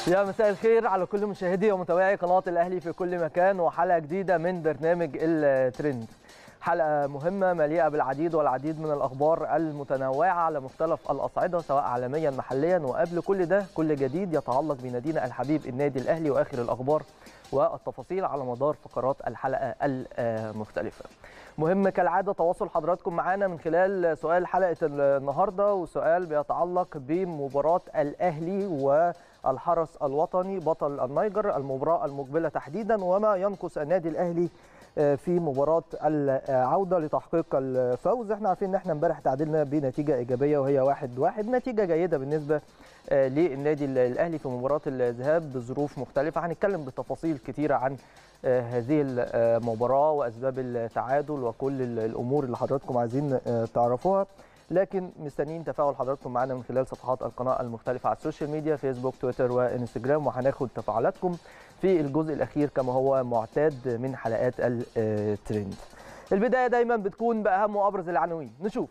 يا مساء الخير على كل مشاهدي ومتابعي قناة الأهلي في كل مكان وحلقة جديدة من برنامج الترند حلقة مهمة مليئة بالعديد والعديد من الأخبار المتنوعة على مختلف الأصعدة سواء عالميا محليا وقبل كل ده كل جديد يتعلق بنادينا الحبيب النادي الأهلي وآخر الأخبار والتفاصيل على مدار فقرات الحلقة المختلفة مهم كالعادة تواصل حضراتكم معنا من خلال سؤال حلقة النهاردة وسؤال بيتعلق بمباراة الأهلي والحرس الوطني بطل النيجر المباراة المقبلة تحديدا وما ينقص النادي الأهلي في مباراة العودة لتحقيق الفوز احنا عارفين ان احنا امبارح تعادلنا بنتيجة ايجابية وهي واحد واحد نتيجة جيدة بالنسبة للنادي الاهلي في مباراة الذهاب بظروف مختلفة هنتكلم بتفاصيل كتيرة عن هذه المباراة واسباب التعادل وكل الامور اللي حضراتكم عايزين تعرفوها لكن مستنيين تفاعل حضراتكم معنا من خلال صفحات القناه المختلفه على السوشيال ميديا فيسبوك تويتر وانستجرام وهناخد تفاعلاتكم في الجزء الاخير كما هو معتاد من حلقات الترند. البدايه دايما بتكون باهم وابرز العناوين، نشوف.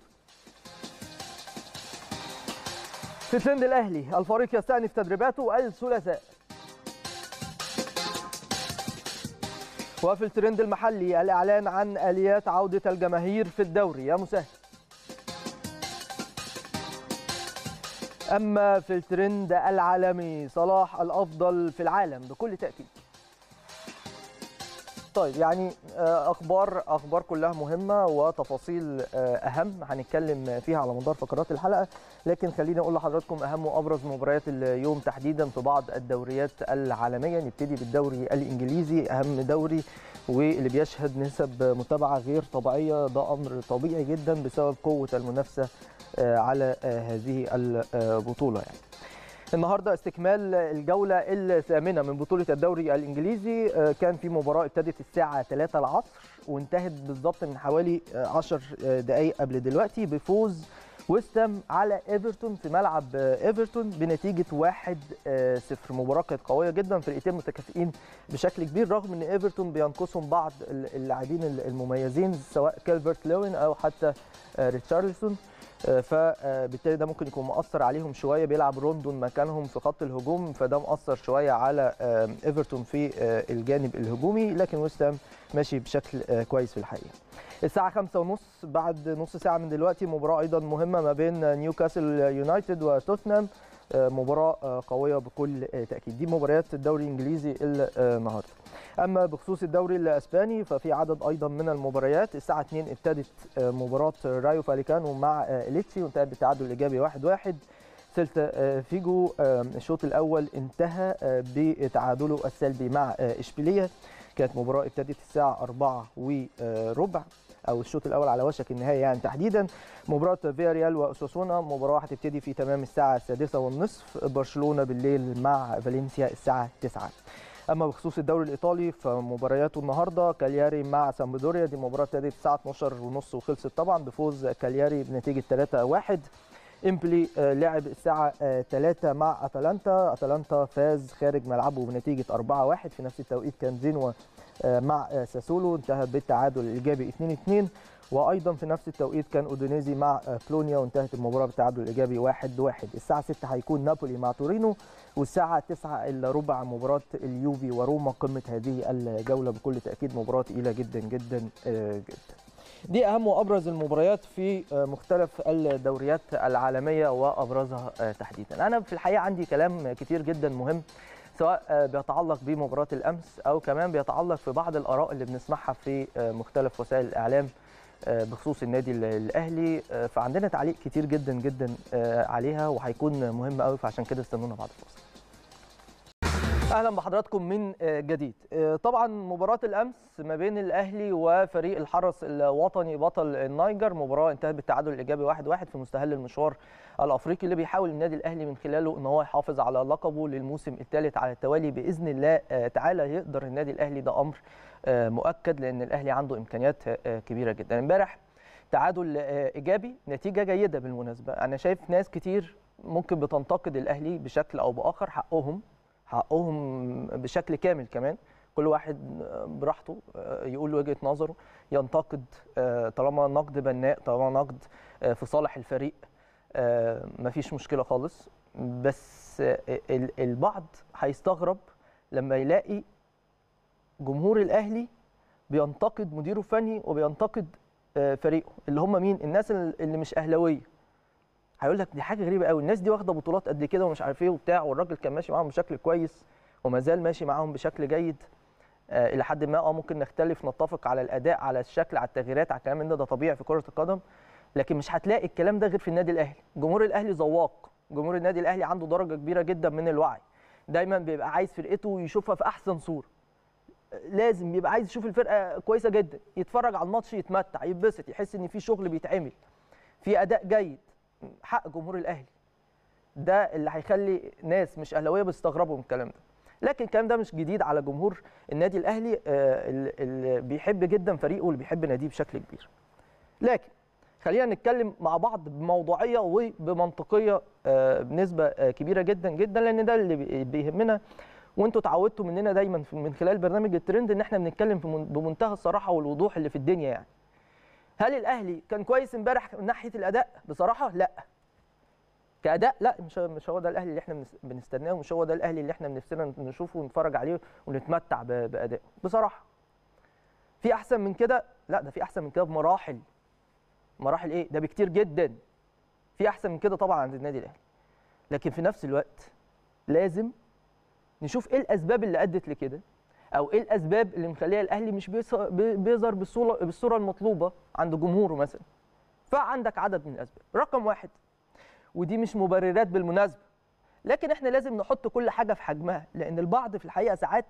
في ترند الاهلي الفريق يستأنف تدريباته الثلاثاء. وفي الترند المحلي الاعلان عن اليات عوده الجماهير في الدوري يا مسهل. أما في الترند العالمي صلاح الأفضل في العالم بكل تأكيد طيب يعني أخبار أخبار كلها مهمة وتفاصيل أهم هنتكلم فيها على مدار فقرات الحلقة لكن خليني أقول لحضراتكم أهم وأبرز مباريات اليوم تحديدا في بعض الدوريات العالمية نبتدي بالدوري الإنجليزي أهم دوري واللي بيشهد نسب متابعة غير طبيعية ده أمر طبيعي جدا بسبب قوة المنافسة على هذه البطوله يعني. النهارده استكمال الجوله الثامنه من بطوله الدوري الانجليزي كان في مباراه ابتدت الساعه 3 العصر وانتهت بالظبط من حوالي 10 دقائق قبل دلوقتي بفوز ويستام على ايفرتون في ملعب ايفرتون بنتيجه 1-0 مباراه كانت قويه جدا فرقتين متكافئين بشكل كبير رغم ان ايفرتون بينقصهم بعض اللاعبين المميزين سواء كالفرت لوين او حتى ريتشارلسون فبالتالي ده ممكن يكون مؤثر عليهم شويه بيلعب روندون مكانهم في خط الهجوم فده مؤثر شويه على ايفرتون في الجانب الهجومي لكن ويستام ماشي بشكل كويس في الحقيقه. الساعه 5 ونص بعد نص ساعه من دلوقتي مباراه ايضا مهمه ما بين نيوكاسل يونايتد وتوتنهام مباراه قويه بكل تاكيد دي مباريات الدوري الانجليزي النهارده. اما بخصوص الدوري الاسباني ففي عدد ايضا من المباريات الساعه 2 ابتدت مباراه رايو فاليكانو مع اليتشي وانتهت بالتعادل الايجابي 1-1 سيلتا فيجو الشوط الاول انتهى بتعادله السلبي مع اشبيليه كانت مباراه ابتدت الساعه 4 وربع او الشوط الاول على وشك النهايه يعني تحديدا مباراه فيا ريال واساسونا مباراه هتبتدي في تمام الساعه السادسة والنصف برشلونه بالليل مع فالنسيا الساعه 9 اما بخصوص الدوري الايطالي فمبارياته النهارده كالياري مع سامبدوريا دي مباراه ابتدت الساعه 12 ونص وخلصت طبعا بفوز كالياري بنتيجه 3-1 امبلي لعب الساعه 3 مع اتلانتا اتلانتا فاز خارج ملعبه بنتيجه 4-1 في نفس التوقيت كان زينوا مع ساسولو انتهت بالتعادل الايجابي 2-2 وايضا في نفس التوقيت كان اودونيزي مع بلونيا وانتهت المباراه بالتعادل الايجابي 1-1 الساعه 6 هيكون نابولي مع تورينو والساعه 9 الا ربع مباراه اليوفي وروما قمه هذه الجوله بكل تاكيد مباراه ثقيله جدا جدا جدا دي اهم وابرز المباريات في مختلف الدوريات العالميه وابرزها تحديدا انا في الحقيقه عندي كلام كتير جدا مهم سواء بيتعلق بمباراه الامس او كمان بيتعلق في بعض الاراء اللي بنسمعها في مختلف وسائل الاعلام بخصوص النادي الاهلي فعندنا تعليق كتير جدا جدا عليها وهيكون مهم قوي فعشان كده استنونا بعد الفاصل اهلا بحضراتكم من جديد طبعا مباراه الامس ما بين الاهلي وفريق الحرس الوطني بطل النيجر مباراه انتهت بالتعادل الايجابي 1-1 واحد واحد في مستهل المشوار الافريقي اللي بيحاول النادي الاهلي من خلاله ان هو يحافظ على لقبه للموسم الثالث على التوالي باذن الله تعالى يقدر النادي الاهلي ده امر مؤكد لان الاهلي عنده امكانيات كبيره جدا امبارح تعادل ايجابي نتيجه جيده بالمناسبه انا شايف ناس كتير ممكن بتنتقد الاهلي بشكل او باخر حقهم حقهم بشكل كامل كمان كل واحد براحته يقول وجهه نظره ينتقد طالما نقد بناء طالما نقد في صالح الفريق مفيش مشكله خالص بس ال- البعض هيستغرب لما يلاقي جمهور الاهلي بينتقد مديره الفني وبينتقد آه، فريقه اللي هم مين الناس اللي مش اهلاويه هيقول لك دي حاجه غريبه قوي الناس دي واخده بطولات قد كده ومش عارف ايه وبتاع والراجل كان ماشي معاهم بشكل كويس وما زال ماشي معاهم بشكل جيد آه، الى حد ما اه ممكن نختلف نتفق على الاداء على الشكل على التغييرات على الكلام من ده ده طبيعي في كره القدم لكن مش هتلاقي الكلام ده غير في النادي الاهلي جمهور الاهلي ذواق جمهور النادي الاهلي عنده درجه كبيره جدا من الوعي دايما بيبقى عايز فرقته يشوفها في احسن صوره لازم بيبقى عايز يشوف الفرقه كويسه جدا يتفرج على الماتش يتمتع يتبسط يحس ان في شغل بيتعمل في اداء جيد حق جمهور الاهلي ده اللي هيخلي ناس مش اهلاويه بيستغربوا من الكلام ده لكن الكلام ده مش جديد على جمهور النادي الاهلي آه، اللي- اللي بيحب جدا فريقه واللي بيحب ناديه بشكل كبير لكن خلينا نتكلم مع بعض بموضوعيه وبمنطقيه آه، بنسبه آه، كبيره جدا جدا لان ده اللي بي- بيهمنا وانتوا اتعودتوا مننا دايما في- من خلال برنامج الترند ان احنا بنتكلم في من- بمنتهى الصراحه والوضوح اللي في الدنيا يعني هل الاهلي كان كويس امبارح من ناحيه الاداء بصراحه لا كاداء لا مش مش هو ده الاهلي اللي احنا بنس- بنستناه ومش هو ده الاهلي اللي احنا بنفسنا نشوفه ونتفرج عليه ونتمتع ب- بادائه بصراحه في احسن من كده لا ده في احسن من كده بمراحل مراحل ايه ده بكتير جدا في احسن من كده طبعا عند النادي الاهلي لكن في نفس الوقت لازم نشوف ايه الاسباب اللي ادت لكده او ايه الاسباب اللي مخليه الاهلي مش بيص- بي- بيظهر بالصوره بالصوره المطلوبه عند جمهوره مثلا فعندك عدد من الاسباب رقم واحد ودي مش مبررات بالمناسبه لكن احنا لازم نحط كل حاجه في حجمها لان البعض في الحقيقه ساعات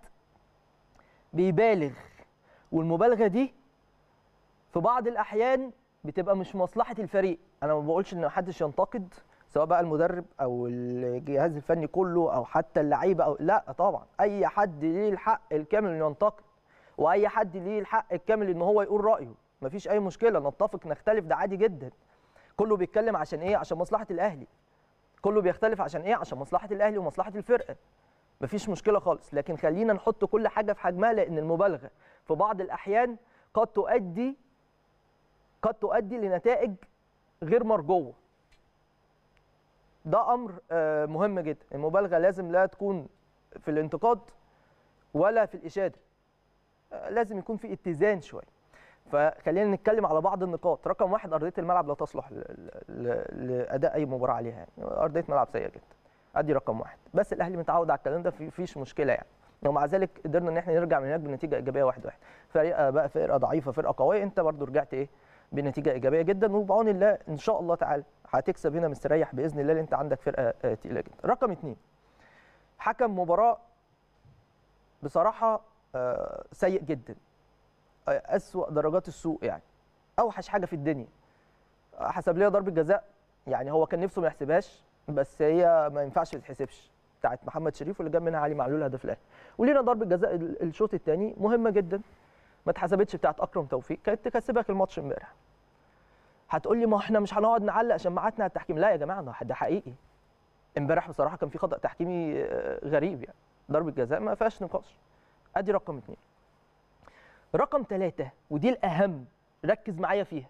بيبالغ والمبالغه دي في بعض الاحيان بتبقى مش مصلحه الفريق انا ما بقولش ان محدش ينتقد سواء بقى المدرب او الجهاز الفني كله او حتى اللعيبه او لا طبعا اي حد ليه الحق الكامل انه ينتقد واي حد ليه الحق الكامل ان هو يقول رايه مفيش اي مشكله نتفق نختلف ده عادي جدا كله بيتكلم عشان ايه عشان مصلحه الاهلي كله بيختلف عشان ايه عشان مصلحه الاهلي ومصلحه الفرقه مفيش مشكله خالص لكن خلينا نحط كل حاجه في حجمها لان المبالغه في بعض الاحيان قد تؤدي قد تؤدي لنتائج غير مرجوه ده امر آه، مهم جدا المبالغه لازم لا تكون في الانتقاد ولا في الاشاده آه، لازم يكون في اتزان شويه فخلينا نتكلم على بعض النقاط رقم واحد ارضيه الملعب لا تصلح ل- ل- لاداء اي مباراه عليها يعني ارضيه ملعب سيئه جدا ادي رقم واحد بس الاهلي متعود على الكلام ده في- فيش مشكله يعني ومع ذلك قدرنا ان احنا نرجع من هناك بنتيجه ايجابيه واحد واحد فرقه بقى فرقه ضعيفه فرقه قويه انت برضو رجعت ايه بنتيجه ايجابيه جدا وبعون الله ان شاء الله تعالى هتكسب هنا مستريح باذن الله لان انت عندك فرقه آه، تقيله جدا رقم اثنين حكم مباراه بصراحه آه، سيء جدا آه، اسوا درجات السوء يعني اوحش حاجه في الدنيا آه، حسب ليها ضربه جزاء يعني هو كان نفسه ما يحسبهاش بس هي ما ينفعش تتحسبش بتاعت محمد شريف واللي جاب منها علي معلول هدف الاهلي ولينا ضربه جزاء ال- الشوط الثاني مهمه جدا ما اتحسبتش بتاعت اكرم توفيق كانت تكسبك الماتش امبارح هتقول لي ما احنا مش هنقعد نعلق شماعاتنا على التحكيم لا يا جماعه ده- ده حقيقي امبارح بصراحه كان في خطا تحكيمي آه، غريب يعني ضربه جزاء ما فيهاش نقاش ادي رقم اثنين رقم ثلاثة ودي الأهم ركز معايا فيها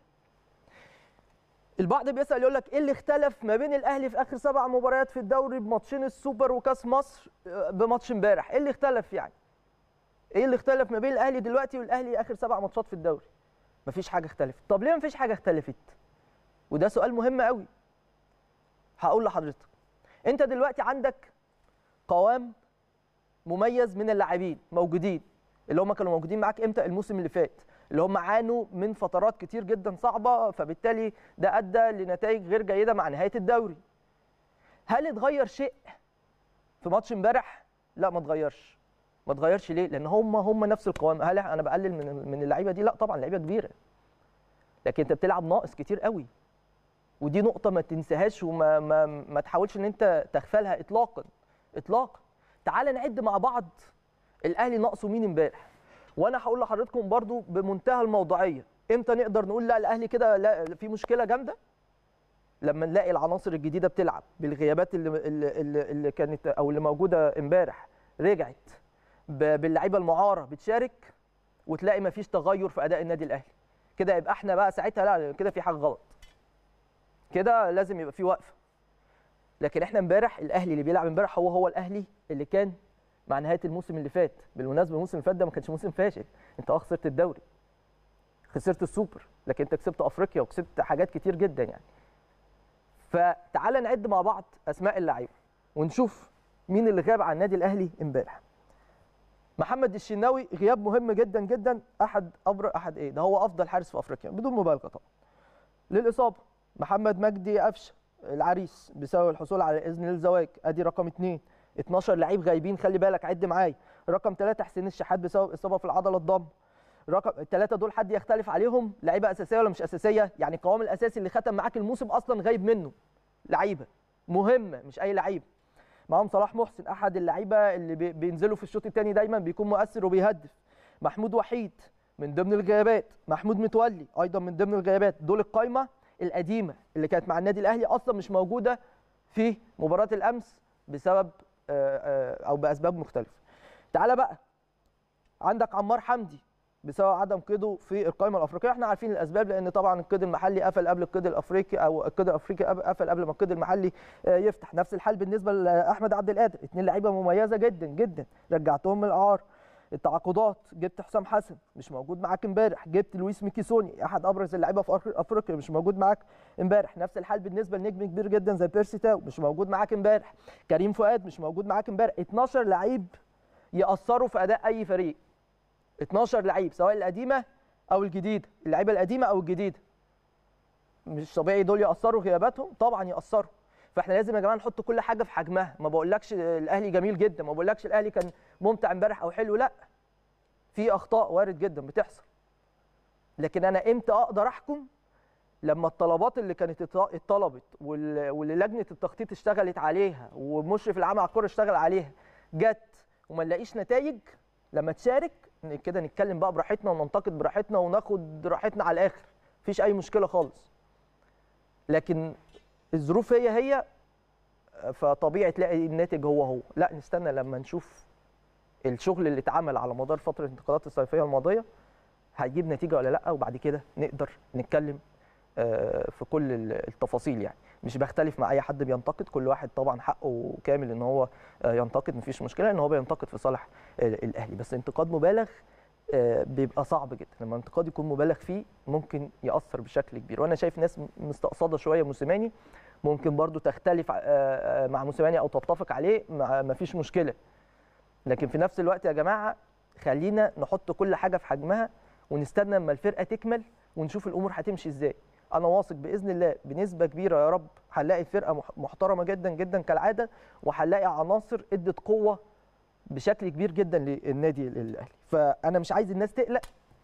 البعض بيسأل يقول لك ايه اللي اختلف ما بين الاهلي في اخر سبع مباريات في الدوري بماتشين السوبر وكاس مصر آه، بماتش امبارح ايه اللي اختلف يعني ايه اللي اختلف ما بين الاهلي دلوقتي والاهلي اخر سبع ماتشات في الدوري مفيش حاجه اختلفت طب ليه مفيش حاجه اختلفت وده سؤال مهم قوي هقول لحضرتك انت دلوقتي عندك قوام مميز من اللاعبين موجودين اللي هم كانوا موجودين معاك امتى الموسم اللي فات اللي هم عانوا من فترات كتير جدا صعبه فبالتالي ده ادى لنتائج غير جيده مع نهايه الدوري هل اتغير شيء في ماتش امبارح لا ما اتغيرش ما اتغيرش ليه لان هم هم نفس القوام هل انا بقلل من من اللعيبه دي لا طبعا لعيبه كبيره لكن انت بتلعب ناقص كتير قوي ودي نقطه ما تنساهاش وما ما, ما تحاولش ان انت تغفلها اطلاقا اطلاقا تعال نعد مع بعض الاهلي ناقصه مين امبارح وانا هقول لحضراتكم برضو بمنتهى الموضوعيه امتى نقدر نقول لا الاهلي كده لا في مشكله جامده لما نلاقي العناصر الجديده بتلعب بالغيابات اللي اللي, اللي, اللي كانت او اللي موجوده امبارح رجعت ب- باللعيبه المعاره بتشارك وتلاقي مفيش تغير في اداء النادي الاهلي كده يبقى احنا بقى ساعتها لا كده في حاجه غلط كده لازم يبقى في وقفه لكن احنا امبارح الاهلي اللي بيلعب امبارح هو هو الاهلي اللي كان مع نهايه الموسم اللي فات بالمناسبه الموسم اللي فات ده ما كانش موسم فاشل انت اه خسرت الدوري خسرت السوبر لكن انت كسبت افريقيا وكسبت حاجات كتير جدا يعني فتعالى نعد مع بعض اسماء اللعيبه ونشوف مين اللي غاب عن النادي الاهلي امبارح محمد الشناوي غياب مهم جدا جدا احد ابرز احد ايه ده هو افضل حارس في افريقيا بدون مبالغه طبعا للاصابه محمد مجدي قفشه العريس بسبب الحصول على اذن للزواج ادي رقم اثنين 12 لعيب غايبين خلي بالك عد معايا رقم ثلاثة حسين الشحات بسبب اصابه في العضله الضم رقم الثلاثه دول حد يختلف عليهم لعيبه اساسيه ولا مش اساسيه يعني القوام الاساسي اللي ختم معاك الموسم اصلا غايب منه لعيبه مهمه مش اي لعيب معاهم صلاح محسن احد اللعيبه اللي بي- بينزلوا في الشوط الثاني دايما بيكون مؤثر وبيهدف محمود وحيد من ضمن الغيابات محمود متولي ايضا من ضمن الغيابات دول القايمه القديمه اللي كانت مع النادي الاهلي اصلا مش موجوده في مباراه الامس بسبب آه، آه، او باسباب مختلفه تعالى بقى عندك عمار حمدي بسبب عدم قيده في القائمه الافريقيه احنا عارفين الاسباب لان طبعا القيد المحلي قفل قبل القيد الافريقي او القيد الافريقي قب- قفل قبل ما القيد المحلي آه، يفتح نفس الحال بالنسبه لاحمد عبد القادر اثنين لعيبه مميزه جدا جدا رجعتهم من الاعار التعاقدات جبت حسام حسن مش موجود معاك امبارح جبت لويس ميكيسوني احد ابرز اللعيبه في أفري- افريقيا مش موجود معاك امبارح نفس الحال بالنسبه لنجم كبير جدا زي بيرسي تاو مش موجود معاك امبارح كريم فؤاد مش موجود معاك امبارح 12 لعيب ياثروا في اداء اي فريق 12 لعيب سواء القديمه او الجديده اللعيبه القديمه او الجديده مش طبيعي دول ياثروا غياباتهم طبعا ياثروا فاحنا لازم يا جماعه نحط كل حاجه في حجمها ما بقولكش الاهلي جميل جدا ما بقولكش الاهلي كان ممتع امبارح او حلو لا في اخطاء وارد جدا بتحصل لكن انا امتى اقدر احكم لما الطلبات اللي كانت ات- اتطلبت وال- واللي لجنه التخطيط اشتغلت عليها ومشرف العام على الكوره اشتغل عليها جت وما نلاقيش نتائج لما تشارك ن- كده نتكلم بقى براحتنا وننتقد براحتنا وناخد راحتنا على الاخر مفيش اي مشكله خالص لكن الظروف هي هي فطبيعي تلاقي الناتج هو هو لا نستنى لما نشوف الشغل اللي اتعمل على مدار فتره الانتقالات الصيفيه الماضيه هيجيب نتيجه ولا لا وبعد كده نقدر نتكلم آه، في كل ال- التفاصيل يعني مش بختلف مع اي حد بينتقد كل واحد طبعا حقه كامل ان هو آه، ينتقد مفيش مشكله ان هو بينتقد في صالح ال- الاهلي بس انتقاد مبالغ آه، بيبقى صعب جدا لما انتقاد يكون مبالغ فيه ممكن ياثر بشكل كبير وانا شايف ناس م- مستقصده شويه موسيماني ممكن برضو تختلف آه، آه، مع موسيماني او تتفق عليه ما مفيش مشكله لكن في نفس الوقت يا جماعه خلينا نحط كل حاجه في حجمها ونستنى اما الفرقه تكمل ونشوف الامور هتمشي ازاي انا واثق باذن الله بنسبه كبيره يا رب هنلاقي فرقه مح- محترمه جدا جدا كالعاده وهنلاقي عناصر ادت قوه بشكل كبير جدا للنادي الاهلي فانا مش عايز الناس تقلق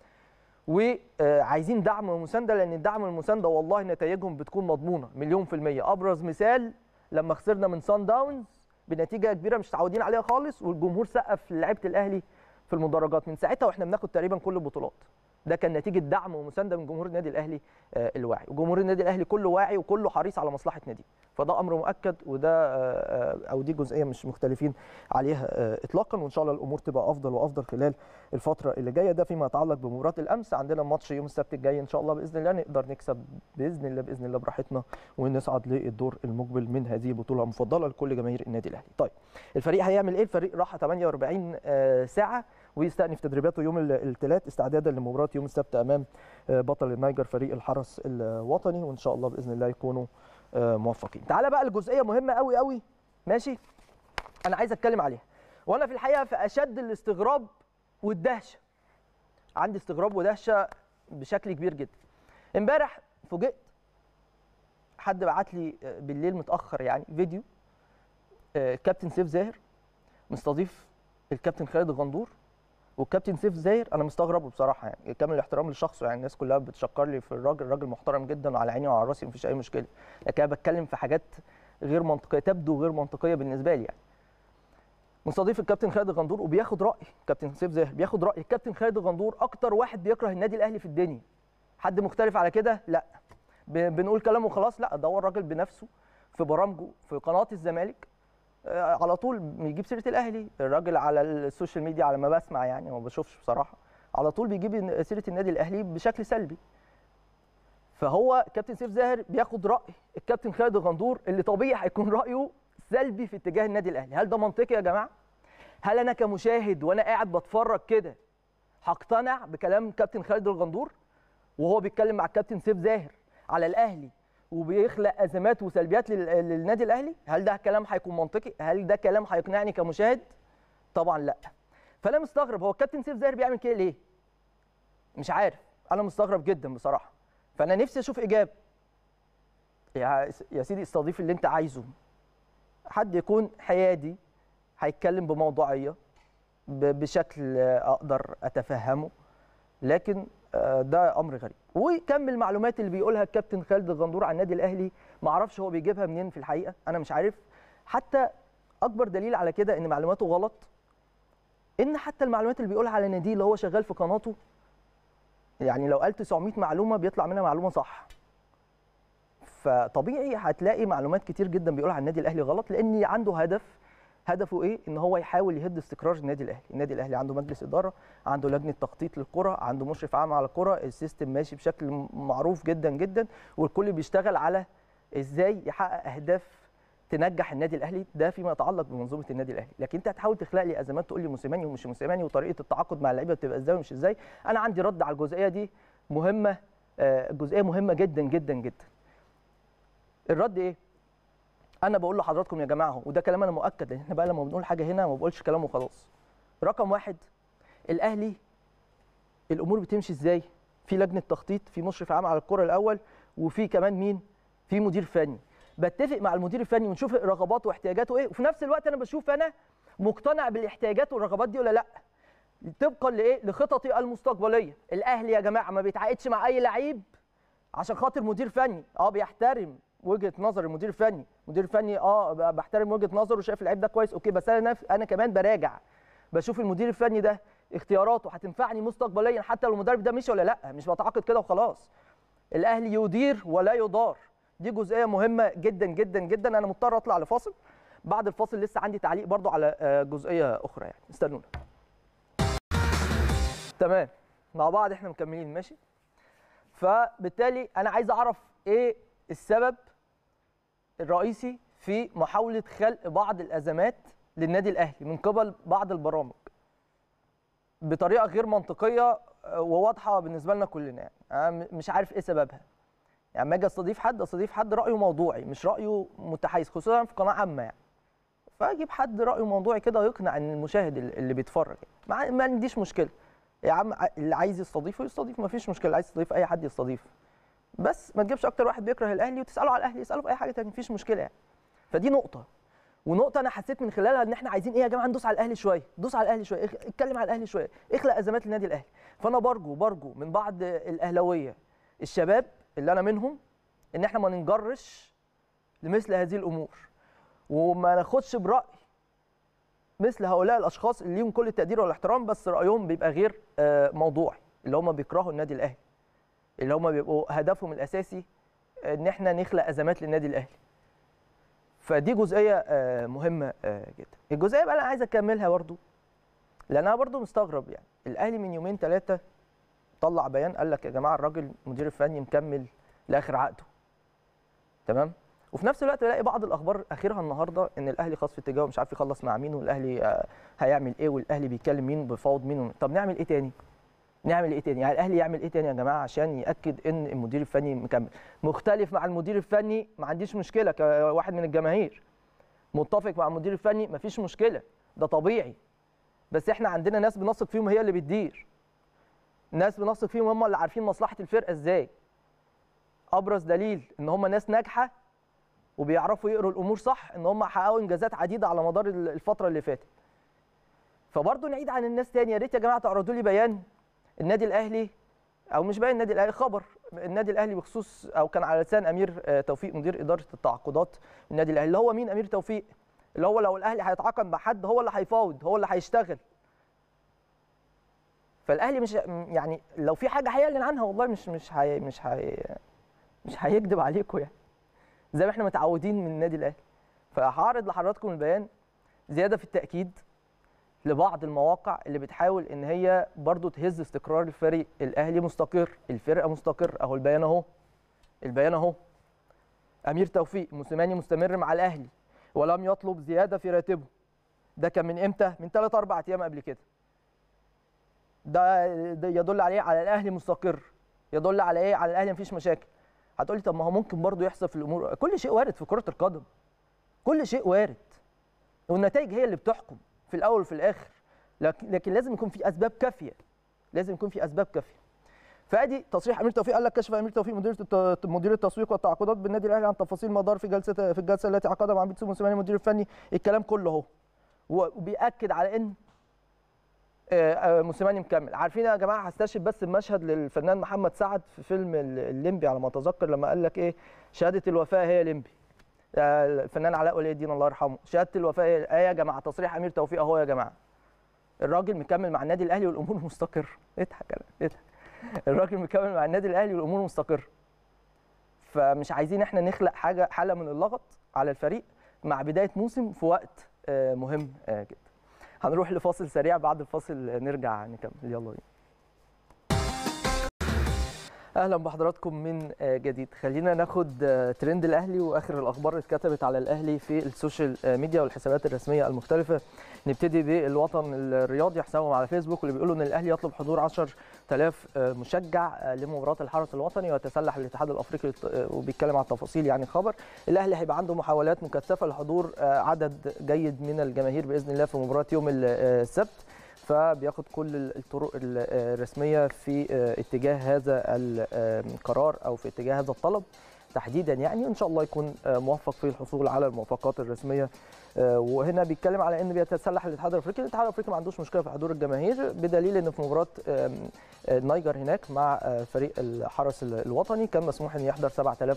وعايزين دعم ومسانده لان الدعم والمسانده والله نتائجهم بتكون مضمونه مليون في الميه ابرز مثال لما خسرنا من سان داونز بنتيجه كبيره مش متعودين عليها خالص والجمهور سقف لعيبه الاهلي في المدرجات من ساعتها واحنا بناخد تقريبا كل البطولات ده كان نتيجه دعم ومسانده من جمهور النادي الاهلي آه، الواعي وجمهور النادي الاهلي كله واعي وكله حريص على مصلحه ناديه فده امر مؤكد وده آه، آه، او دي جزئيه مش مختلفين عليها آه، اطلاقا وان شاء الله الامور تبقى افضل وافضل خلال الفتره اللي جايه ده فيما يتعلق بمباراه الامس عندنا ماتش يوم السبت الجاي ان شاء الله باذن الله نقدر نكسب باذن الله باذن الله براحتنا ونصعد للدور المقبل من هذه البطوله المفضله لكل جماهير النادي الاهلي طيب الفريق هيعمل ايه الفريق راح 48 آه، ساعه ويستأنف تدريباته يوم الثلاث استعدادا لمباراه يوم السبت امام آه، بطل النيجر فريق الحرس الوطني وان شاء الله باذن الله يكونوا آه، موفقين تعالى بقى الجزئيه مهمه قوي قوي ماشي انا عايز اتكلم عليها وانا في الحقيقه في اشد الاستغراب والدهشه عندي استغراب ودهشه بشكل كبير جدا امبارح فوجئت حد بعت لي آه، بالليل متاخر يعني فيديو آه، كابتن سيف زاهر مستضيف الكابتن خالد الغندور والكابتن سيف زاهر انا مستغرب بصراحه يعني كامل الاحترام لشخصه يعني الناس كلها بتشكر لي في الراجل الراجل محترم جدا وعلى عيني وعلى راسي مفيش اي مشكله لكن انا بتكلم في حاجات غير منطقيه تبدو غير منطقيه بالنسبه لي يعني مستضيف الكابتن خالد الغندور وبياخد راي كابتن سيف زاهر بياخد راي الكابتن خالد الغندور اكتر واحد بيكره النادي الاهلي في الدنيا حد مختلف على كده لا ب- بنقول كلامه وخلاص لا ده هو الراجل بنفسه في برامجه في قناه الزمالك آه، على طول بيجيب سيره الاهلي الراجل على السوشيال ميديا على ما بسمع يعني ما بشوفش بصراحه على طول بيجيب سيره النادي الاهلي بشكل سلبي فهو كابتن سيف زاهر بياخد راي الكابتن خالد الغندور اللي طبيعي هيكون رايه سلبي في اتجاه النادي الاهلي هل ده منطقي يا جماعه هل انا كمشاهد وانا قاعد بتفرج كده هقتنع بكلام كابتن خالد الغندور وهو بيتكلم مع الكابتن سيف زاهر على الاهلي وبيخلق ازمات وسلبيات لل- للنادي الاهلي هل ده كلام هيكون منطقي هل ده كلام هيقنعني كمشاهد طبعا لا فانا مستغرب هو الكابتن سيف زاهر بيعمل كده ليه مش عارف انا مستغرب جدا بصراحه فانا نفسي اشوف اجابه يا يا سيدي استضيف اللي انت عايزه حد يكون حيادي هيتكلم بموضوعيه ب- بشكل اقدر اتفهمه لكن آه، ده امر غريب وكم المعلومات اللي بيقولها الكابتن خالد الغندور عن النادي الاهلي ما اعرفش هو بيجيبها منين في الحقيقه انا مش عارف حتى اكبر دليل على كده ان معلوماته غلط ان حتى المعلومات اللي بيقولها على ناديه اللي هو شغال في قناته يعني لو قال 900 معلومه بيطلع منها معلومه صح فطبيعي هتلاقي معلومات كتير جدا بيقولها عن النادي الاهلي غلط لان عنده هدف هدفه ايه ان هو يحاول يهد استقرار النادي الاهلي النادي الاهلي عنده مجلس اداره عنده لجنه تخطيط للكره عنده مشرف عام على الكره السيستم ماشي بشكل م- معروف جدا جدا والكل بيشتغل على ازاي يحقق اهداف تنجح النادي الاهلي ده فيما يتعلق بمنظومه النادي الاهلي لكن انت هتحاول تخلق لي ازمات تقول لي موسيماني ومش موسيماني وطريقه التعاقد مع اللعيبه بتبقى ازاي ومش ازاي انا عندي رد على الجزئيه دي مهمه آه، جزئيه مهمه جدا جدا جدا الرد ايه انا بقول لحضراتكم يا جماعه اهو وده كلام انا مؤكد لان احنا بقى لما بنقول حاجه هنا ما بقولش كلام وخلاص رقم واحد الاهلي الامور بتمشي ازاي في لجنه تخطيط في مشرف عام على الكره الاول وفي كمان مين في مدير فني بتفق مع المدير الفني ونشوف رغباته واحتياجاته ايه وفي نفس الوقت انا بشوف انا مقتنع بالاحتياجات والرغبات دي ولا لا طبقا لايه لخططي المستقبليه الاهلي يا جماعه ما بيتعاقدش مع اي لعيب عشان خاطر مدير فني اه بيحترم وجهه نظر المدير الفني المدير الفني اه ب- بحترم وجهه نظره وشايف اللعيب ده كويس اوكي بس انا نف... انا كمان براجع بشوف المدير الفني ده اختياراته هتنفعني مستقبليا حتى لو المدرب ده مشي ولا لا مش بتعاقد كده وخلاص الاهلي يدير ولا يدار دي جزئيه مهمه جدا جدا جدا انا مضطر اطلع لفاصل بعد الفاصل لسه عندي تعليق برضو على آه، جزئيه اخرى يعني استنونا تمام مع بعض احنا مكملين ماشي فبالتالي انا عايز اعرف ايه السبب الرئيسي في محاوله خلق بعض الازمات للنادي الاهلي من قبل بعض البرامج بطريقه غير منطقيه آه، وواضحه بالنسبه لنا كلنا يعني انا م- مش عارف ايه سببها يعني لما اجي استضيف حد استضيف حد رايه موضوعي مش رايه متحيز خصوصا في قناه عامه يعني فاجيب حد رايه موضوعي كده يقنع ان المشاهد اللي اللي بيتفرج يعني. ما ما عنديش مشكله يا عم ع- اللي عايز يستضيفه يستضيف ما فيش مشكله عايز تستضيف اي حد يستضيف بس ما تجيبش اكتر واحد بيكره الاهلي وتساله على الاهلي اساله في اي حاجه تانية مفيش مشكله يعني فدي نقطه ونقطه انا حسيت من خلالها ان احنا عايزين ايه يا جماعه ندوس على الاهلي شويه دوس على الاهلي شويه اخ- اتكلم على الاهلي شويه اخلق ازمات للنادي الاهلي فانا برجو برجو من بعض الاهلاويه الشباب اللي انا منهم ان احنا ما ننجرش لمثل هذه الامور وما ناخدش براي مثل هؤلاء الاشخاص اللي ليهم كل التقدير والاحترام بس رايهم بيبقى غير آه، موضوعي اللي هم بيكرهوا النادي الاهلي اللي هم بيبقوا هدفهم الاساسي ان احنا نخلق ازمات للنادي الاهلي فدي جزئيه آه، مهمه آه، جدا الجزئيه بقى اللي انا عايز اكملها برضو لان انا برضو مستغرب يعني الاهلي من يومين ثلاثه طلع بيان قال لك يا جماعه الراجل المدير الفني مكمل لاخر عقده تمام وفي نفس الوقت بلاقي بعض الاخبار اخرها النهارده ان الاهلي خلاص في اتجاهه مش عارف يخلص مع مين والاهلي آه، هيعمل ايه والاهلي بيكلم مين وبيفاوض مين طب نعمل ايه تاني نعمل ايه تاني يعني الاهلي يعمل ايه تاني يا جماعه عشان ياكد ان المدير الفني مكمل مختلف مع المدير الفني ما عنديش مشكله كواحد من الجماهير متفق مع المدير الفني مفيش مشكله ده طبيعي بس احنا عندنا ناس بنثق فيهم هي اللي بتدير ناس بنثق فيهم هم اللي عارفين مصلحه الفرقه ازاي ابرز دليل ان هم ناس ناجحه وبيعرفوا يقروا الامور صح ان هم حققوا انجازات عديده على مدار الفتره اللي فاتت فبرضه نعيد عن الناس تاني يا ريت يا جماعه تعرضوا لي بيان النادي الاهلي او مش بيان النادي الاهلي خبر النادي الاهلي بخصوص او كان على لسان امير آه، توفيق مدير اداره التعاقدات النادي الاهلي اللي هو مين امير توفيق اللي هو لو الاهلي هيتعاقد مع حد هو اللي هيفاوض هو اللي هيشتغل فالاهلي مش يعني لو في حاجه هيعلن عنها والله مش مش هي مش هي مش هيكذب عليكم يعني زي ما احنا متعودين من النادي الاهلي فهعرض لحضراتكم البيان زياده في التاكيد لبعض المواقع اللي بتحاول ان هي برضو تهز استقرار الفريق الاهلي مستقر الفرقه مستقر اهو البيان اهو البيان اهو امير توفيق موسيماني مستمر مع الاهلي ولم يطلب زياده في راتبه ده كان من امتى من 3 4 ايام قبل كده ده, ده يدل على ايه على الاهلي مستقر يدل على ايه على الاهلي مفيش مشاكل هتقولي طب ما هو ممكن برضه يحصل في الامور كل شيء وارد في كره القدم كل شيء وارد والنتائج هي اللي بتحكم في الاول وفي الاخر لكن, لكن لازم يكون في اسباب كافيه لازم يكون في اسباب كافيه فادي تصريح امير توفيق قال لك كشف امير توفيق مدير مدير التسويق والتعاقدات بالنادي الاهلي عن تفاصيل ما دار في جلسه في الجلسه التي عقدها مع بيتسو موسيماني المدير الفني الكلام كله اهو وبياكد على ان موسيماني مكمل عارفين يا جماعه هستشهد بس بمشهد للفنان محمد سعد في فيلم الليمبي على ما اتذكر لما قال لك ايه شهاده الوفاه هي ليمبي الفنان علاء ولي الدين الله يرحمه شهاده الوفاه هي ايه يا جماعه تصريح امير توفيق اهو يا جماعه الراجل مكمل مع النادي الاهلي والامور مستقره اضحك اضحك الراجل مكمل مع النادي الاهلي والامور مستقره فمش عايزين احنا نخلق حاجه حاله من اللغط على الفريق مع بدايه موسم في وقت مهم جدا هنروح لفاصل سريع بعد الفاصل نرجع نكمل يلا بينا اهلا بحضراتكم من جديد خلينا ناخد ترند الاهلي واخر الاخبار اللي اتكتبت على الاهلي في السوشيال ميديا والحسابات الرسميه المختلفه نبتدي بالوطن الرياضي حسابهم على فيسبوك واللي بيقولوا ان الاهلي يطلب حضور 10000 مشجع لمباراه الحرس الوطني ويتسلح الاتحاد الافريقي وبيتكلم على التفاصيل يعني خبر الاهلي هيبقى عنده محاولات مكثفه لحضور عدد جيد من الجماهير باذن الله في مباراه يوم السبت فبياخد كل الطرق الرسميه في اتجاه هذا القرار او في اتجاه هذا الطلب تحديدا يعني ان شاء الله يكون موفق في الحصول على الموافقات الرسميه وهنا بيتكلم على ان بيتسلح الاتحاد الافريقي الاتحاد الافريقي ما عندوش مشكله في حضور الجماهير بدليل ان في مباراه النيجر هناك مع فريق الحرس الوطني كان مسموح ان يحضر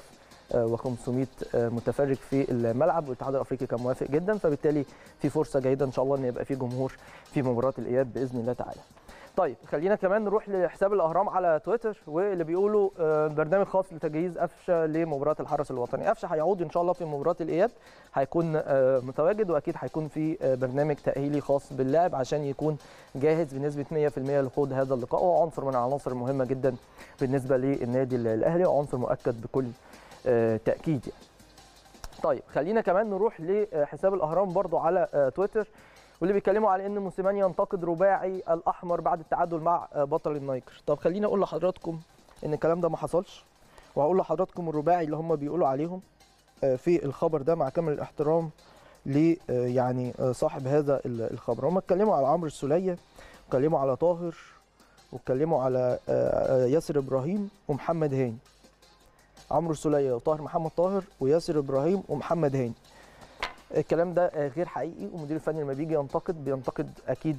7500 متفرج في الملعب والاتحاد الافريقي كان موافق جدا فبالتالي في فرصه جيده ان شاء الله ان يبقى في جمهور في مباراه الاياب باذن الله تعالى. طيب خلينا كمان نروح لحساب الاهرام على تويتر واللي بيقولوا برنامج خاص لتجهيز قفشه لمباراه الحرس الوطني قفشه هيعود ان شاء الله في مباراه الاياب هيكون متواجد واكيد هيكون في برنامج تاهيلي خاص باللاعب عشان يكون جاهز بنسبه 100% لخوض هذا اللقاء وهو عنصر من العناصر المهمه جدا بالنسبه للنادي الاهلي وعنصر مؤكد بكل تاكيد يعني. طيب خلينا كمان نروح لحساب الاهرام برضو على تويتر واللي بيتكلموا على ان موسيماني ينتقد رباعي الاحمر بعد التعادل مع بطل النايجر طب خليني اقول لحضراتكم ان الكلام ده ما حصلش وهقول لحضراتكم الرباعي اللي هم بيقولوا عليهم في الخبر ده مع كامل الاحترام ل يعني صاحب هذا الخبر هم اتكلموا على عمرو السوليه اتكلموا على طاهر واتكلموا على ياسر ابراهيم ومحمد هاني عمرو السوليه وطاهر محمد طاهر وياسر ابراهيم ومحمد هاني الكلام ده غير حقيقي والمدير الفني لما بيجي ينتقد بينتقد اكيد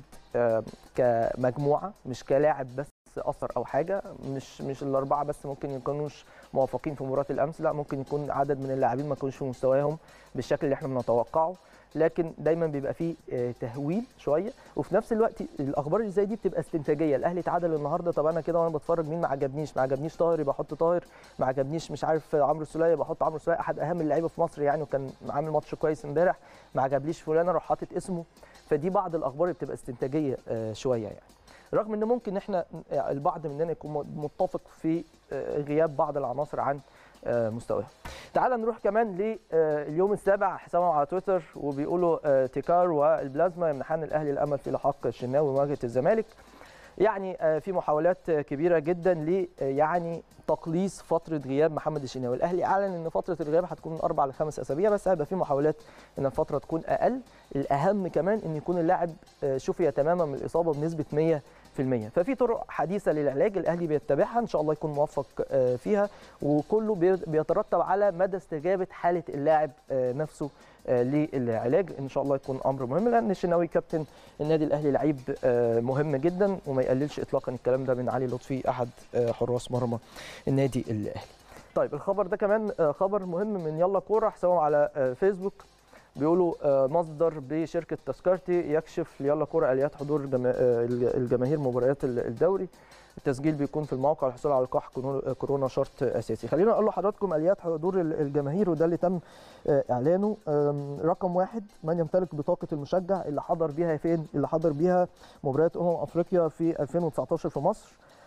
كمجموعه مش كلاعب بس اثر او حاجه مش مش الاربعه بس ممكن يكونوش موافقين في مباراه الامس لا ممكن يكون عدد من اللاعبين ما يكونوش في مستواهم بالشكل اللي احنا بنتوقعه لكن دايما بيبقى فيه تهويل شويه وفي نفس الوقت الاخبار اللي زي دي بتبقى استنتاجيه الاهلي تعادل النهارده طب انا كده وانا بتفرج مين ما عجبنيش ما عجبنيش طاهر يبقى احط طاهر ما عجبنيش مش عارف عمرو السوليه يبقى احط عمرو السوليه احد اهم اللعيبه في مصر يعني وكان عامل ماتش كويس امبارح ما عجبليش فلان اروح حاطط اسمه فدي بعض الاخبار اللي بتبقى استنتاجيه شويه يعني رغم ان ممكن احنا البعض مننا يكون متفق في غياب بعض العناصر عن مستواهم. تعال نروح كمان لليوم السابع حسابهم على تويتر وبيقولوا تيكار والبلازما يمنحان الاهلي الامل في لحاق الشناوي ومواجهه الزمالك. يعني في محاولات كبيره جدا ل يعني تقليص فتره غياب محمد الشناوي، الاهلي اعلن ان فتره الغياب هتكون من اربع لخمس اسابيع بس هيبقى في محاولات ان الفتره تكون اقل، الاهم كمان ان يكون اللاعب شفي تماما من الاصابه بنسبه 100% ففي طرق حديثه للعلاج الاهلي بيتبعها ان شاء الله يكون موفق فيها وكله بيترتب على مدى استجابه حاله اللاعب نفسه للعلاج ان شاء الله يكون امر مهم لان الشناوي كابتن النادي الاهلي لعيب مهم جدا وما يقللش اطلاقا الكلام ده من علي لطفي احد حراس مرمى النادي الاهلي. طيب الخبر ده كمان خبر مهم من يلا كوره حسابهم على فيسبوك بيقولوا مصدر بشركه تذكرتي يكشف ليلا كوره اليات حضور الجماهير مباريات الدوري التسجيل بيكون في الموقع الحصول على لقاح كورونا شرط اساسي خلينا اقول لحضراتكم اليات حضور الجماهير وده اللي تم اعلانه رقم واحد من يمتلك بطاقه المشجع اللي حضر بيها فين اللي حضر بيها مباريات امم افريقيا في 2019 في مصر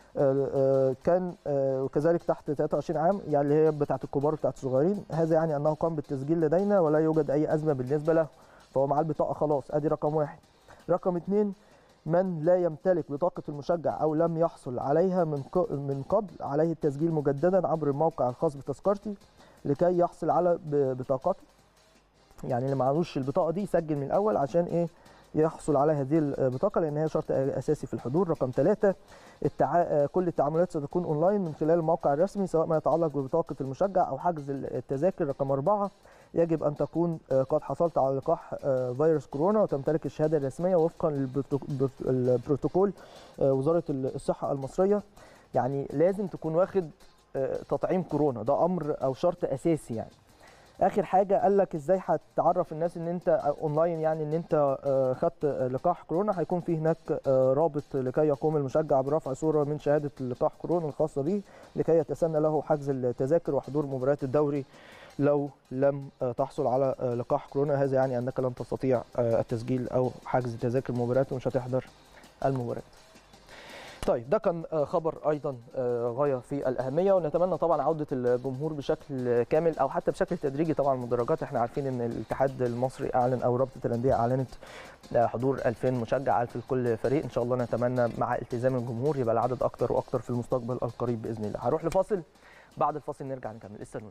آه، آه، كان آه، وكذلك تحت 23 عام يعني اللي هي بتاعت الكبار وبتاعت الصغيرين هذا يعني انه قام بالتسجيل لدينا ولا يوجد اي ازمه بالنسبه له فهو معاه البطاقه خلاص ادي رقم واحد رقم اثنين من لا يمتلك بطاقة المشجع أو لم يحصل عليها من ق- من قبل عليه التسجيل مجددا عبر الموقع الخاص بتذكرتي لكي يحصل على ب- بطاقته يعني اللي معلوش البطاقة دي يسجل من الأول عشان إيه يحصل على هذه البطاقة لأن هي شرط أساسي في الحضور رقم ثلاثة التع... كل التعاملات ستكون أونلاين من خلال الموقع الرسمي سواء ما يتعلق ببطاقة المشجع أو حجز التذاكر رقم أربعة يجب أن تكون آه، قد حصلت على لقاح آه، فيروس كورونا وتمتلك الشهادة الرسمية وفقا للبروتوكول وزارة الصحة المصرية يعني لازم تكون واخد آه، تطعيم كورونا ده أمر أو شرط أساسي يعني اخر حاجه قال لك ازاي هتعرف الناس ان انت اونلاين يعني ان انت آه، خدت لقاح كورونا هيكون في هناك آه، رابط لكي يقوم المشجع برفع صوره من شهاده لقاح كورونا الخاصه به لكي يتسنى له حجز التذاكر وحضور مباريات الدوري لو لم آه، تحصل على آه، لقاح كورونا هذا يعني انك لن تستطيع آه، التسجيل او حجز تذاكر مباريات ومش هتحضر المباريات طيب ده كان آه، خبر ايضا آه، غايه في الاهميه ونتمنى طبعا عوده الجمهور بشكل كامل او حتى بشكل تدريجي طبعا المدرجات احنا عارفين ان الاتحاد المصري اعلن او رابطه الانديه اعلنت آه، حضور 2000 مشجع 1000 لكل فريق ان شاء الله نتمنى مع التزام الجمهور يبقى العدد اكتر واكتر في المستقبل القريب باذن الله هروح لفاصل بعد الفاصل نرجع نكمل استنونا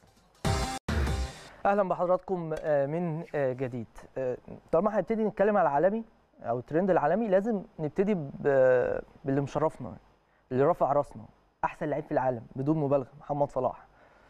اهلا بحضراتكم آه، من آه، جديد آه، طالما هنبتدي نتكلم على العالمي او الترند العالمي لازم نبتدي ب- باللي مشرفنا اللي رفع راسنا احسن لعيب في العالم بدون مبالغه محمد صلاح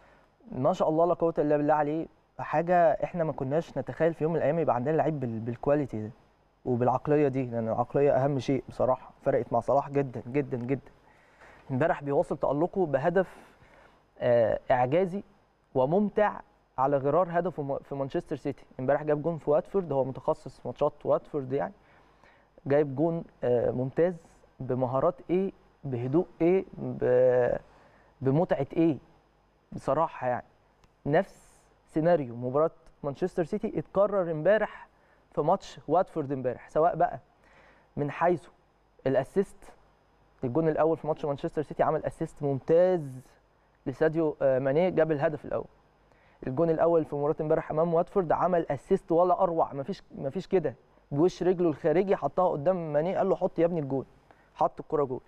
ما شاء الله لا قوه الا بالله عليه حاجه احنا ما كناش نتخيل في يوم من الايام يبقى عندنا لعيب بال- بالكواليتي ده وبالعقليه دي لان العقليه اهم شيء بصراحه فرقت مع صلاح جدا جدا جدا امبارح بيواصل تالقه بهدف آه، اعجازي وممتع على غرار هدفه م- في مانشستر سيتي امبارح جاب جون في واتفورد هو متخصص ماتشات واتفورد يعني جايب جون آه، ممتاز بمهارات ايه بهدوء ايه ب- بمتعه ايه بصراحه يعني نفس سيناريو مباراه مانشستر سيتي اتكرر امبارح في ماتش واتفورد امبارح سواء بقى من حيث الاسيست الجون الاول في ماتش مانشستر سيتي عمل اسيست ممتاز لساديو آه، ماني جاب الهدف الاول الجون الاول في مباراه امبارح امام واتفورد عمل اسيست ولا اروع مفيش مفيش كده بوش رجله الخارجي حطها قدام ماني قال له حط يا ابني الجون حط الكره جول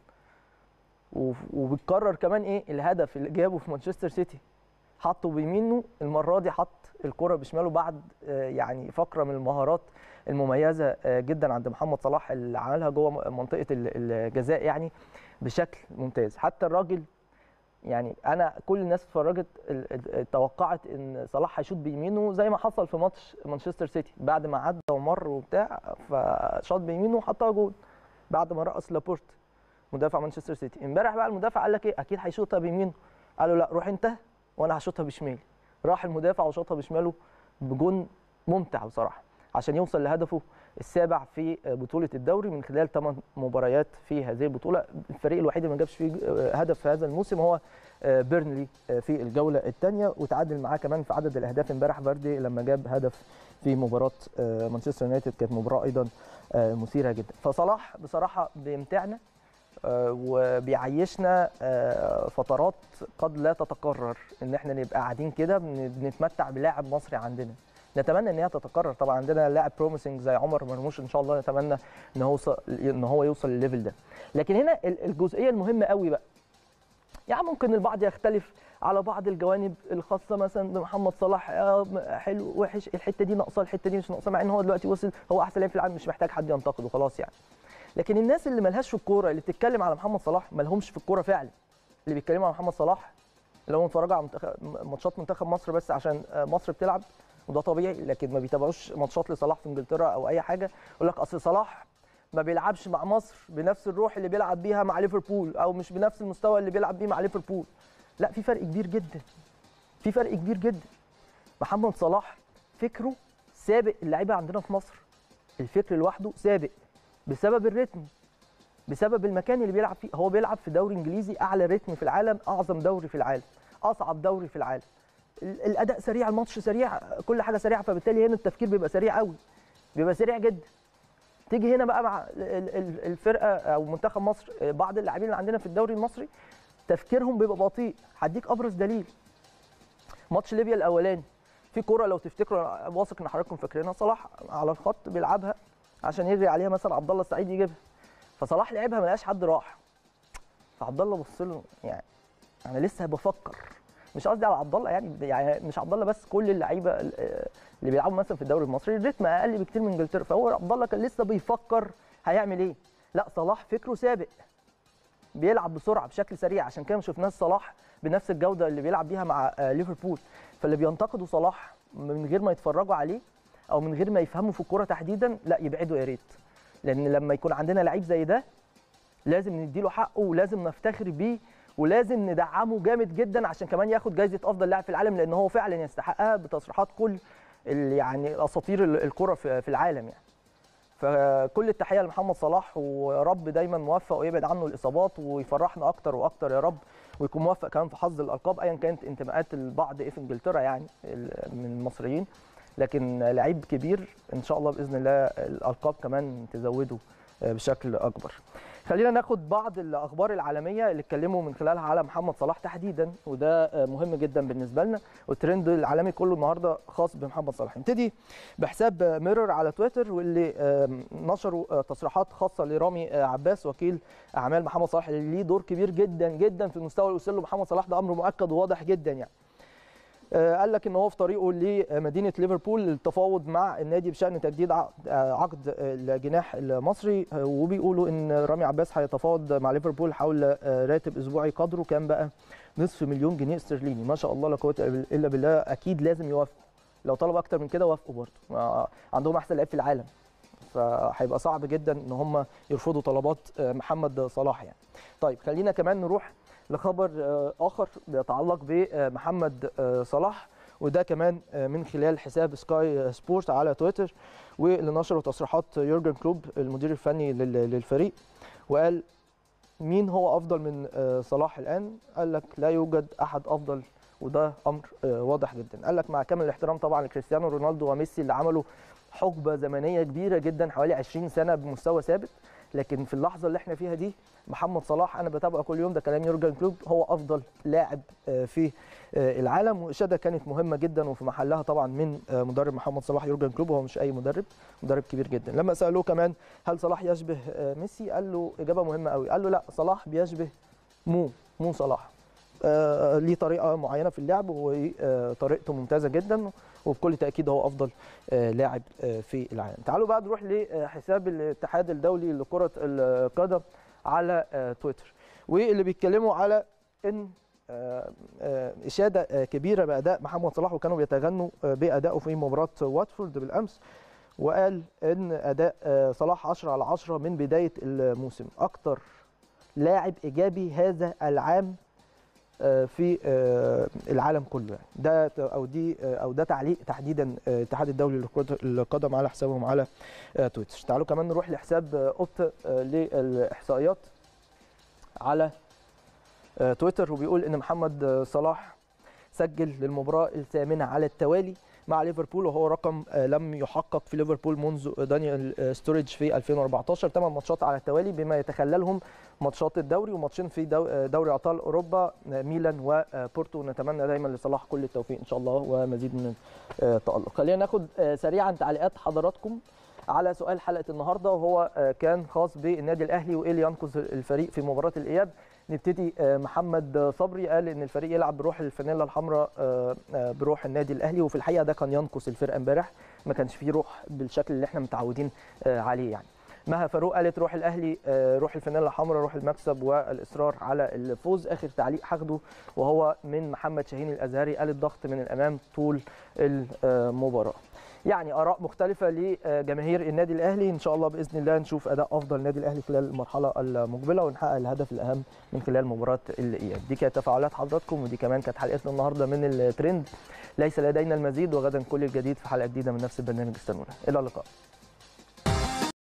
وف- وبتكرر كمان ايه الهدف اللي جابه في مانشستر سيتي حطه بيمينه المره دي حط الكره بشماله بعد آه، يعني فقره من المهارات المميزه آه، جدا عند محمد صلاح اللي عملها جوه م- منطقه ال- الجزاء يعني بشكل ممتاز حتى الراجل يعني انا كل الناس اتفرجت ال- ال- توقعت ان صلاح هيشوط بيمينه زي ما حصل في ماتش مانشستر سيتي بعد ما عدى ومر وبتاع فشاط بيمينه وحطها جول بعد ما رقص لابورت مدافع مانشستر سيتي امبارح بقى المدافع قال لك ايه اكيد هيشوطها بيمينه قالوا لا روح انت وانا هشوطها بشمالي راح المدافع وشاطها بشماله بجون ممتع بصراحه عشان يوصل لهدفه السابع في بطوله الدوري من خلال 8 مباريات في هذه البطوله الفريق الوحيد اللي ما جابش فيه هدف في هذا الموسم هو بيرنلي في الجوله الثانيه وتعادل معاه كمان في عدد الاهداف امبارح فاردي لما جاب هدف في مباراه مانشستر يونايتد كانت مباراه ايضا مثيره جدا فصلاح بصراحه بيمتعنا وبيعيشنا فترات قد لا تتكرر ان احنا نبقى قاعدين كده بنتمتع بلاعب مصري عندنا نتمنى ان هي تتكرر طبعا عندنا لاعب بروميسنج زي عمر مرموش ان شاء الله نتمنى ان هو يوصل ان هو يوصل للليفل ده لكن هنا الجزئيه المهمه قوي بقى يعني ممكن البعض يختلف على بعض الجوانب الخاصه مثلا بمحمد صلاح حلو وحش الحته دي ناقصه الحته دي مش ناقصه مع ان هو دلوقتي وصل هو احسن لاعب في العالم مش محتاج حد ينتقده خلاص يعني لكن الناس اللي ملهاش في الكوره اللي بتتكلم على محمد صلاح مالهمش في الكوره فعلا اللي بيتكلموا على محمد صلاح اللي هم اتفرجوا على ماتشات منتخب مصر بس عشان مصر بتلعب وده طبيعي لكن ما بيتابعوش ماتشات لصلاح في انجلترا او اي حاجه يقول لك اصل صلاح ما بيلعبش مع مصر بنفس الروح اللي بيلعب بيها مع ليفربول او مش بنفس المستوى اللي بيلعب بيه مع ليفربول لا في فرق كبير جدا في فرق كبير جدا محمد صلاح فكره سابق اللعيبه عندنا في مصر الفكر لوحده سابق بسبب الريتم بسبب المكان اللي بيلعب فيه هو بيلعب في دوري انجليزي اعلى ريتم في العالم اعظم دوري في العالم اصعب دوري في العالم الاداء سريع الماتش سريع كل حاجه سريعه فبالتالي هنا التفكير بيبقى سريع قوي بيبقى سريع جدا تيجي هنا بقى مع ال- ال- الفرقه او منتخب مصر بعض اللاعبين اللي عندنا في الدوري المصري تفكيرهم بيبقى بطيء هديك ابرز دليل ماتش ليبيا الاولاني في كوره لو تفتكروا واثق ان حضراتكم فاكرينها صلاح على الخط بيلعبها عشان يجري عليها مثلا عبد الله السعيد يجيبها فصلاح لعبها ما لقاش حد راح فعبد الله بص له يعني انا لسه بفكر مش قصدي على عبد الله يعني يعني مش عبد الله بس كل اللعيبه اللي بيلعبوا مثلا في الدوري المصري الريتم اقل بكتير من انجلترا فهو عبد الله كان لسه بيفكر هيعمل ايه لا صلاح فكره سابق بيلعب بسرعه بشكل سريع عشان كده ما شفناش صلاح بنفس الجوده اللي بيلعب بيها مع آه، ليفربول فاللي بينتقدوا صلاح من غير ما يتفرجوا عليه او من غير ما يفهموا في الكوره تحديدا لا يبعدوا يا ريت لان لما يكون عندنا لعيب زي ده لازم نديله حقه ولازم نفتخر بيه ولازم ندعمه جامد جدا عشان كمان ياخد جايزه افضل لاعب في العالم لان هو فعلا يستحقها بتصريحات كل ال- يعني اساطير ال- الكره في في العالم يعني فكل التحيه لمحمد صلاح ويا رب دايما موفق ويبعد عنه الاصابات ويفرحنا اكتر واكتر يا رب ويكون موفق كمان في حظ الالقاب ايا كانت انتماءات البعض ايه في انجلترا يعني ال- من المصريين لكن لعيب كبير ان شاء الله باذن الله الالقاب كمان تزوده آه، بشكل اكبر خلينا ناخد بعض الاخبار العالميه اللي اتكلموا من خلالها على محمد صلاح تحديدا وده آه، مهم جدا بالنسبه لنا والترند العالمي كله النهارده خاص بمحمد صلاح نبتدي بحساب ميرور على تويتر واللي آم، نشروا آه، تصريحات خاصه لرامي آه، عباس وكيل اعمال محمد صلاح اللي ليه دور كبير جدا جدا في المستوى اللي وصل له محمد صلاح ده امر مؤكد وواضح جدا يعني آه، قال لك ان هو في طريقه لمدينه ليفربول للتفاوض مع النادي بشان تجديد عقد آه، عقد الجناح المصري آه، وبيقولوا ان رامي عباس هيتفاوض مع ليفربول حول آه، راتب اسبوعي قدره كام بقى نصف مليون جنيه استرليني ما شاء الله لا قوه الا بالله اكيد لازم يوافقوا لو طلبوا اكتر من كده وافقوا برضه آه، عندهم احسن لعيب في العالم فهيبقى صعب جدا ان هم يرفضوا طلبات آه، محمد صلاح يعني طيب خلينا كمان نروح لخبر آه، اخر بيتعلق بمحمد آه، صلاح وده كمان آه، من خلال حساب سكاي سبورت على تويتر واللي نشروا تصريحات يورجن كلوب المدير الفني لل- للفريق وقال مين هو افضل من آه، صلاح الان قال لك لا يوجد احد افضل وده امر آه، واضح جدا قال لك مع كامل الاحترام طبعا لكريستيانو رونالدو وميسي اللي عملوا حقبه زمنيه كبيره جدا حوالي 20 سنه بمستوى ثابت لكن في اللحظه اللي احنا فيها دي محمد صلاح انا بتابعه كل يوم ده كلام يورجن كلوب هو افضل لاعب آه، في آه، العالم واشاده كانت مهمه جدا وفي محلها طبعا من آه، مدرب محمد صلاح يورجن كلوب وهو مش اي مدرب مدرب كبير جدا لما سالوه كمان هل صلاح يشبه آه، ميسي قال له اجابه مهمه قوي قال له لا صلاح بيشبه مو مو صلاح آه، ليه طريقه معينه في اللعب وطريقته ممتازه جدا وبكل تاكيد هو افضل آه، لاعب آه، في العالم تعالوا بقى نروح لحساب الاتحاد الدولي لكره القدم على آه، تويتر واللي بيتكلموا على ان آه، آه، اشاده آه، كبيره باداء محمد صلاح وكانوا بيتغنوا آه، بادائه في مباراه واتفورد بالامس وقال ان اداء آه، صلاح 10 على 10 من بدايه الموسم اكتر لاعب ايجابي هذا العام آه، في آه، العالم كله يعني ده ت- او دي آه، او ده تعليق تحديدا آه، الاتحاد الدولي لكرة القدم على حسابهم على آه، تويتر تعالوا كمان نروح لحساب آه، اوبتا آه، للاحصائيات على آه، تويتر وبيقول ان محمد آه، صلاح سجل للمباراه الثامنه على التوالي مع ليفربول وهو رقم آه، لم يحقق في ليفربول منذ دانيال آه، ستوريج في 2014 ثمان ماتشات على التوالي بما يتخللهم ماتشات الدوري وماتشين في دو- آه، دوري ابطال اوروبا آه، ميلان وبورتو نتمنى دايما لصلاح كل التوفيق ان شاء الله ومزيد من آه، التالق خلينا ناخد آه، سريعا تعليقات حضراتكم على سؤال حلقه النهارده وهو آه، كان خاص بالنادي الاهلي وايه اللي ينقذ الفريق في مباراه الاياب نبتدي آه، محمد صبري قال ان الفريق يلعب بروح الفانيلا الحمراء آه، آه، بروح النادي الاهلي وفي الحقيقه ده كان ينقص الفرقه امبارح ما كانش فيه روح بالشكل اللي احنا متعودين آه، عليه يعني مها فاروق قالت روح الاهلي آه، روح الفانيلا الحمراء روح المكسب والاصرار على الفوز اخر تعليق هاخده وهو من محمد شاهين الازهري قال الضغط من الامام طول المباراه يعني اراء مختلفه لجماهير النادي الاهلي ان شاء الله باذن الله نشوف اداء افضل النادي الاهلي خلال المرحله المقبله ونحقق الهدف الاهم من خلال مباراه الاياب دي كانت تفاعلات حضراتكم ودي كمان كانت حلقتنا النهارده من الترند ليس لدينا المزيد وغدا كل الجديد في حلقه جديده من نفس البرنامج استنونا الى اللقاء